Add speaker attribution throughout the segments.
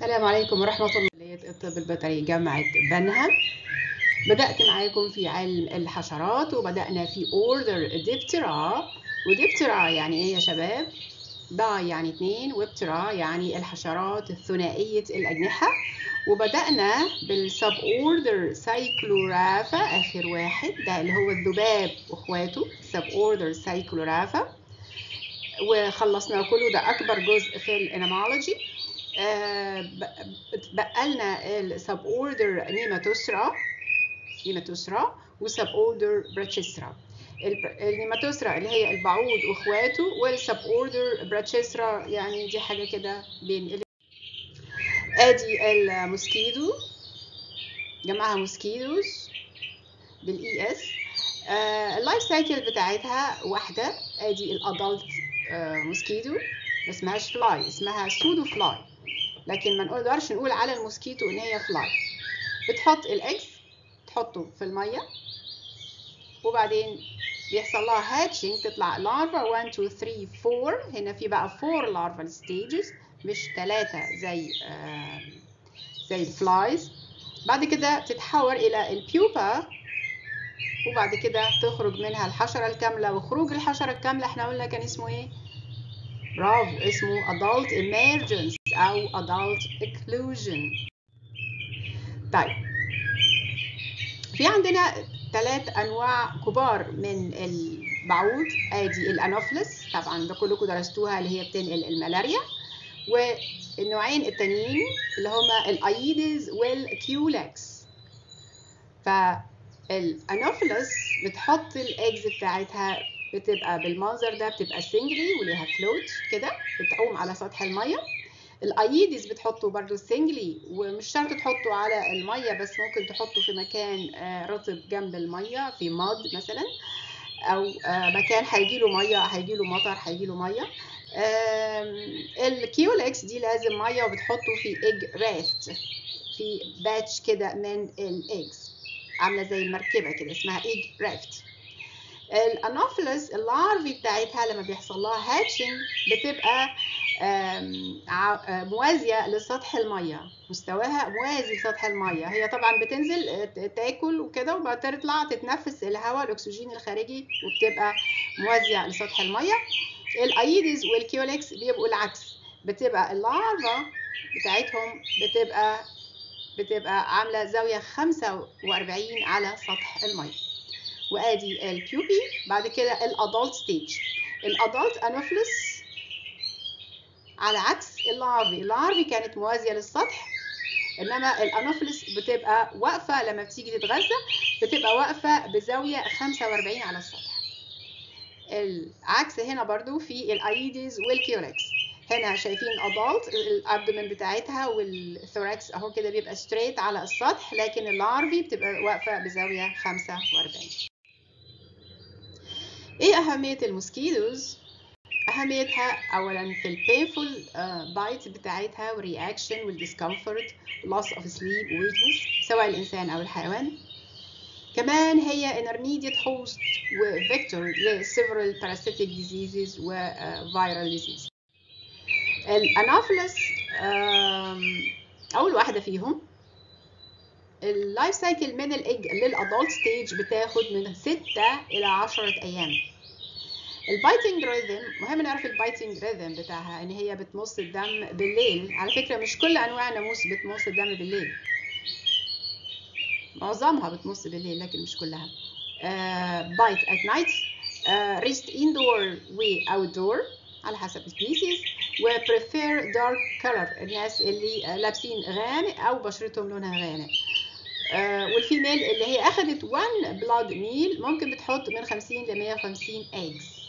Speaker 1: السلام عليكم ورحمة الله كلية الطب البيطري جامعة بنها بدأت معاكم في علم الحشرات وبدأنا في order ديبترا وديبترا يعني ايه يا شباب؟ داي يعني اتنين وبترا يعني الحشرات الثنائية الأجنحة وبدأنا بالسب اوردر سايكلورافا آخر واحد ده اللي هو الذباب وإخواته سب اوردر سايكلورافا وخلصناه كله ده أكبر جزء في الانامولوجي بقى لنا السب اوردر نيماتوسرا نيماتوسرا وسب اوردر براتشيسترا النيماتوسرا اللي هي البعوض واخواته والسب اوردر براتشيسترا يعني دي حاجه كده بين ادي الموسكيدو جمعها موسكيدوز بالاي اس اللايف سايكل بتاعتها واحده ادي الادلت موسكيدو ما اسمهاش فلاي اسمها سودو فلاي لكن ما نقدرش نقول على الموسكيتو ان هي فلاي بتحط الاكس تحطه في الميه وبعدين بيحصل لها هاتشنج تطلع لارفا 1 2 3 4 هنا في بقى 4 لارفال ستيجز مش ثلاثه زي آه زي الفلايز بعد كده تتحول الى البيوبا وبعد كده تخرج منها الحشره الكامله وخروج الحشره الكامله احنا قلنا كان اسمه ايه برافو اسمه adult emergence أو adult occlusion طيب في عندنا ثلاث أنواع كبار من البعوض آدي الأنوفلس طبعا ده كلكم درستوها اللي هي بتنقل الملاريا والنوعين التانيين اللي هما الأيدز والكيولكس فالأنوفلس بتحط الإجز بتاعتها بتبقى بالمنظر ده بتبقى سنجلي وليها فلوت كده بتعوم على سطح الميه الايديز بتحطه برضو سنجلي ومش شرط تحطه على الميه بس ممكن تحطه في مكان رطب جنب الميه في ماد مثلا او مكان هيجيله ميه هيجيله مطر هيجيله ميه الكيولكس دي لازم ميه وبتحطه في ايج رافت في باتش كده من الايجز عامله زي المركبه كده اسمها ايج رافت الانوفلس اللارفي بتاعتها لما بيحصل لها هاتشنج بتبقى موازيه لسطح الميه مستواها موازي لسطح الميه هي طبعا بتنزل تاكل وكده وبعد تطلع تتنفس الهواء الاكسجين الخارجي وبتبقى موازيه لسطح الميه الايدز والكيولكس بيبقوا العكس بتبقى اللارفا بتاعتهم بتبقى بتبقى عامله زاويه 45 على سطح الميه وادي البيوبي بعد كده الادلت ستيج الادلت انوفلس على عكس اللارفي اللارفي كانت موازيه للسطح انما الانوفلس بتبقى واقفه لما بتيجي تتغذى بتبقى واقفه بزاويه 45 على السطح العكس هنا برضو في الايديز والكيولكس هنا شايفين ادلت الابدومن بتاعتها والثوراكس اهو كده بيبقى ستريت على السطح لكن اللارفي بتبقى واقفه بزاويه 45 ايه اهميه الموسكيتوز اهميتها اولا في البينفول بايت بتاعتها والرياكشن والديسكمفورت loss of sleep weakness سواء الانسان او الحيوان كمان هي intermediate host وفيكتور ل several parasitic diseases و viral diseases الانوفلس اول واحده فيهم اللايف سايكل من الايج للادلت ستيج بتاخد من 6 الى 10 ايام البايتنج ريذم مهم نعرف البايتنج ريذم بتاعها ان هي بتمص الدم بالليل على فكره مش كل انواع الناموس بتمص الدم بالليل معظمها بتمص بالليل لكن مش كلها بايت ات نايت ريست اندور و دور على حسب السبيسيز وبريفير دارك كلر الناس اللي لابسين غامق او بشرتهم لونها غامق آه والفيميل اللي هي اخذت 1 بلاد ميل ممكن بتحط من 50 ل 150 ايجز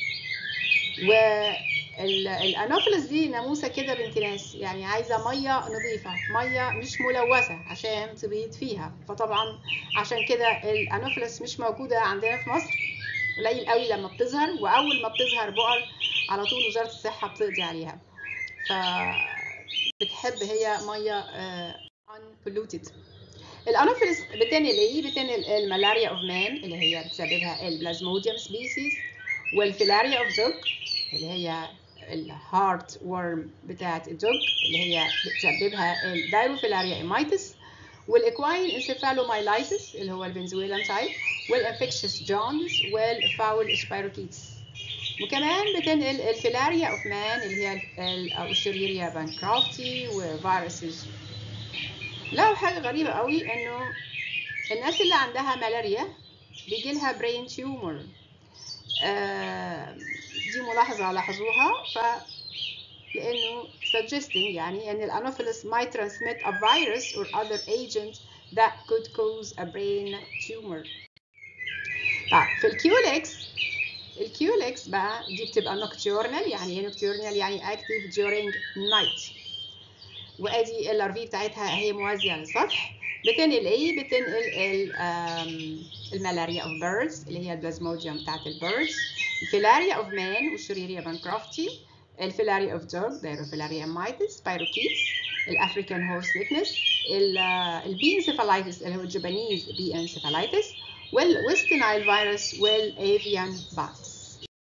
Speaker 1: والانوفلس دي ناموسه كده بنت ناس يعني عايزه ميه نظيفه ميه مش ملوثه عشان تبيض فيها فطبعا عشان كده الانوفلس مش موجوده عندنا في مصر قليل قوي لما بتظهر واول ما بتظهر بقر على طول وزاره الصحه بتقضي عليها ف بتحب هي ميه unpolluted الانوفيلس بتنقل ايه بتنقل الملاريا اوف مان اللي هي بتسببها البلازموديوم سبيسيز والفيلاريا اوف دوج اللي هي الهارت ورم بتاعت الدوج اللي هي بتسببها الدايروفيلاريا ايمايتس والاكواين انسيفالومايلايتس اللي هو الفنزويلان تايب والانفكشس جونز والفاول سبايروكيتس وكمان بتنقل الفيلاريا اوف مان اللي هي او الشريريا بانكرافتي وفيروسز لو حاجه غريبه قوي انه الناس اللي عندها ملاريا بيجي لها برين تيومر آه دي ملاحظه لاحظوها ف لانه suggesting يعني ان الانوفيلس might transmit a virus or other agent that could cause a brain tumor طيب في الكيولكس الكيولكس بقى دي بتبقى نوكتورنال يعني ايه نوكتورنال يعني active during night وادي الارفي بتاعتها هي موازيه للسطح بتنقل ايه بتنقل الملاريا اوف بيردز اللي هي البلازموديوم بتاعت البيردز الفيلاريا اوف مان والشريريا بانكرافتي الفيلاريا اوف دوج دايروفيلاريا مايتس بايروكيتس الافريكان هورس ليكنس البي انسيفالايتس اللي هو الجابانيز بي انسيفالايتس والويست نايل فيروس والافيان باكس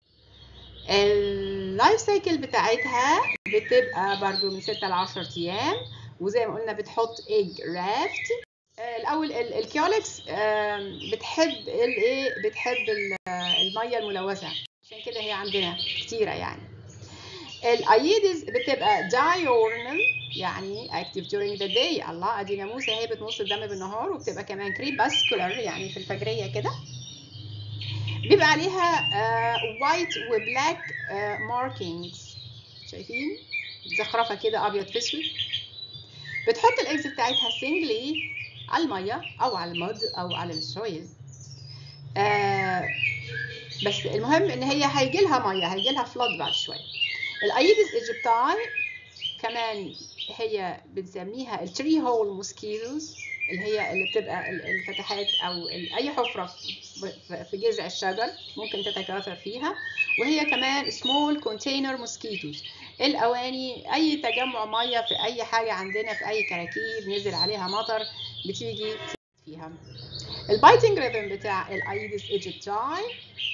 Speaker 1: اللايف سايكل بتاعتها بتبقى برضو من 6 ل 10 ايام وزي ما قلنا بتحط ايج رافت الاول الكيولكس بتحب الايه بتحب الميه الملوثه عشان كده هي عندنا كتيره يعني الايدز بتبقى diurnal يعني active during the day الله ادي ناموسه هي بتمص الدم بالنهار وبتبقى كمان crepuscular يعني في الفجريه كده بيبقى عليها وايت وبلاك ماركينجز شايفين زخرفه كده ابيض في اسود بتحط الاكس بتاعتها سنجلي على الميه او على المد او على السويل آه بس المهم ان هي هيجي لها ميه هيجي لها فلود بعد شويه الايدس ايجيبتاي كمان هي بنسميها التري هول موسكيتوز اللي هي اللي بتبقى الفتحات او اي حفره في جذع الشجر ممكن تتكاثر فيها وهي كمان سمول كونتينر موسكيتوز الاواني اي تجمع ميه في اي حاجه عندنا في اي كراكيب نزل عليها مطر بتيجي فيها البايتنج ريبن بتاع الايدس ايجيبتاي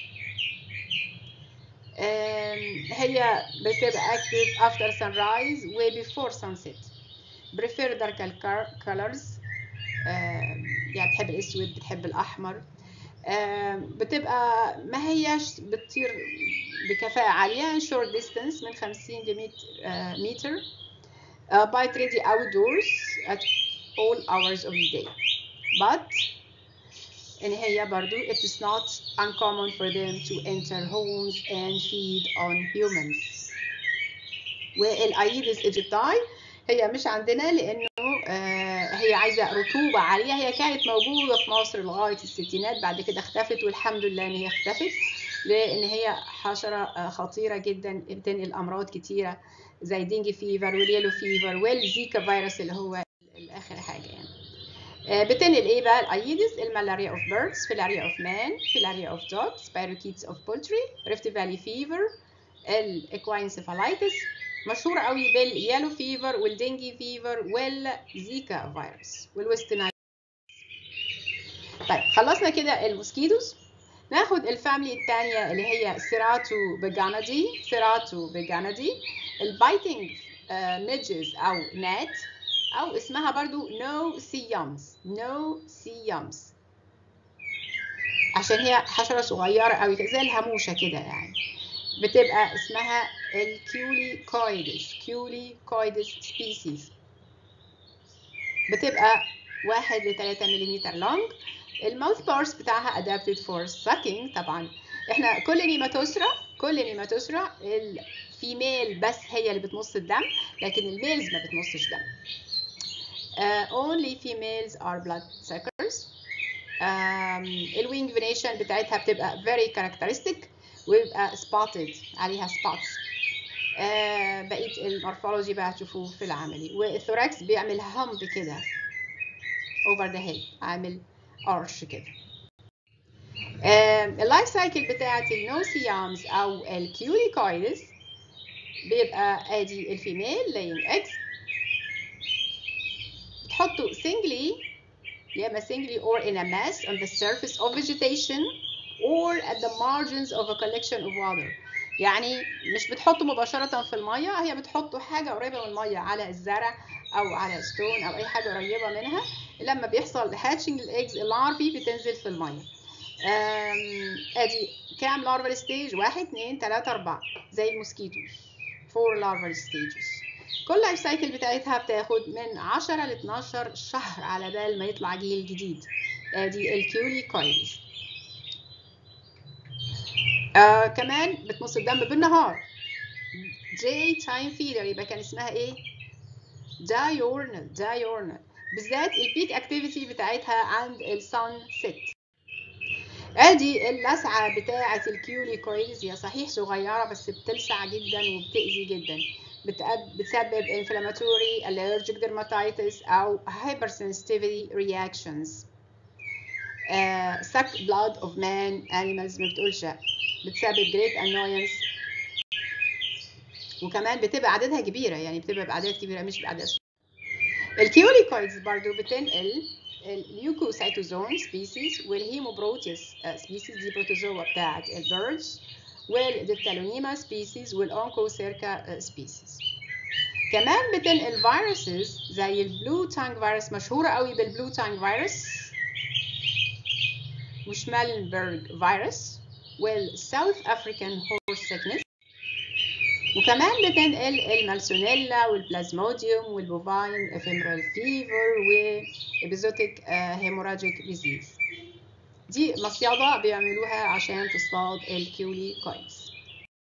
Speaker 1: هي بتبقى active after sunrise و before sunset prefer dark colors يعني بتحب الاسود بتحب الاحمر بتبقى ما هيش بتطير بكفاءة عالية short distance من 50 ل 100 متر bite ready outdoors at all hours of the day but ان هي برضو it is not uncommon for them to enter homes and feed on humans والايدس ايجيبتاي هي مش عندنا لانه هي عايزه رطوبه عاليه هي كانت موجوده في مصر لغايه الستينات بعد كده اختفت والحمد لله ان هي اختفت لان هي حشره خطيره جدا بتنقل امراض كتيره زي دينجي فيفر واليلو فيفر والزيكا فيروس اللي هو الاخر حاجه يعني بتنقل ايه بقى الايدس الملاريا اوف بيردز فيلاريا اوف مان فيلاريا اوف دوجز بايروكيتس اوف بولتري ريفت فالي فيفر الاكواينسيفالايتس مشهورة قوي باليالو فيفر والدينجي فيفر والزيكا فيروس والويست نايل طيب خلصنا كده الموسكيتوز ناخد الفاميلي الثانية اللي هي سيراتو بجانادي سيراتو بجانادي البايتنج ميدجز أو نات أو اسمها برضو نو سيامز نو سيامز عشان هي حشرة صغيرة قوي زي الهموشة كده يعني بتبقى اسمها الكيولي كويدس كيولي كويدس سبيسيز بتبقى واحد لتلاتة مليمتر لونج الماوث بارس بتاعها adapted for sucking طبعا احنا كل نيماتوسرا كل نيماتوسرا الفيميل بس هي اللي بتمص الدم لكن الميلز ما بتمصش دم uh, only females are blood suckers um, الوينج فينيشن بتاعتها بتبقى very characteristic ويبقى spotted عليها spots آه بقيه المورفولوجي بقى هتشوفوه في العملي والثوراكس بيعمل همب كده over the head عامل ارش كده آه اللايف سايكل بتاعت النوسيامز او الكيوليكويدس بيبقى ادي الفيميل laying eggs بتحطوا singly يا اما singly or in a mass on the surface of vegetation or at the margins of a collection of water يعني مش بتحطه مباشرة في المية هي بتحطه حاجة قريبة من المية على الزرع أو على ستون أو أي حاجة قريبة منها لما بيحصل هاتشنج الإيجز اللارفي بتنزل في المية ادي كام لارفال ستيج واحد اتنين تلاتة أربعة زي الموسكيتوز فور لارفال ستيجز كل لايف سايكل بتاعتها بتاخد من 10 ل 12 شهر على بال ما يطلع جيل جديد ادي الكيولي كويلز آه كمان بتمص الدم بالنهار داي تايم فيدر يبقى كان اسمها ايه diurnal diurnal بالذات البيك اكتيفيتي بتاعتها عند السان سيت ادي اللسعه بتاعه الكيولي كويلز هي صحيح صغيره بس بتلسع جدا وبتاذي جدا بتسبب inflammatory allergic dermatitis او hypersensitivity reactions uh, suck blood of man animals ما بتقولش بتسبب great annoyance وكمان بتبقى عددها كبيرة يعني بتبقى بأعداد كبيرة مش بأعداد الكيوليكويدز برضو بتنقل اليوكوسيتوزون سبيسيز والهيموبروتيوس سبيسيز دي بروتوزوا بتاعت البيردز والديبتالونيما سبيسيز والأونكوسيركا سبيسيز كمان بتنقل فيروسز زي البلو تانج فيروس مشهورة قوي بالبلو تانج فيروس وشمالنبرج فيروس والساوث افريكان هورس سيكنس وكمان بتنقل المالسونيلا والبلازموديوم والبوفاين افيمرال فيفر وابيزوتيك هيموراجيك ديزيز دي مصيادة بيعملوها عشان تصطاد الكيولي كويس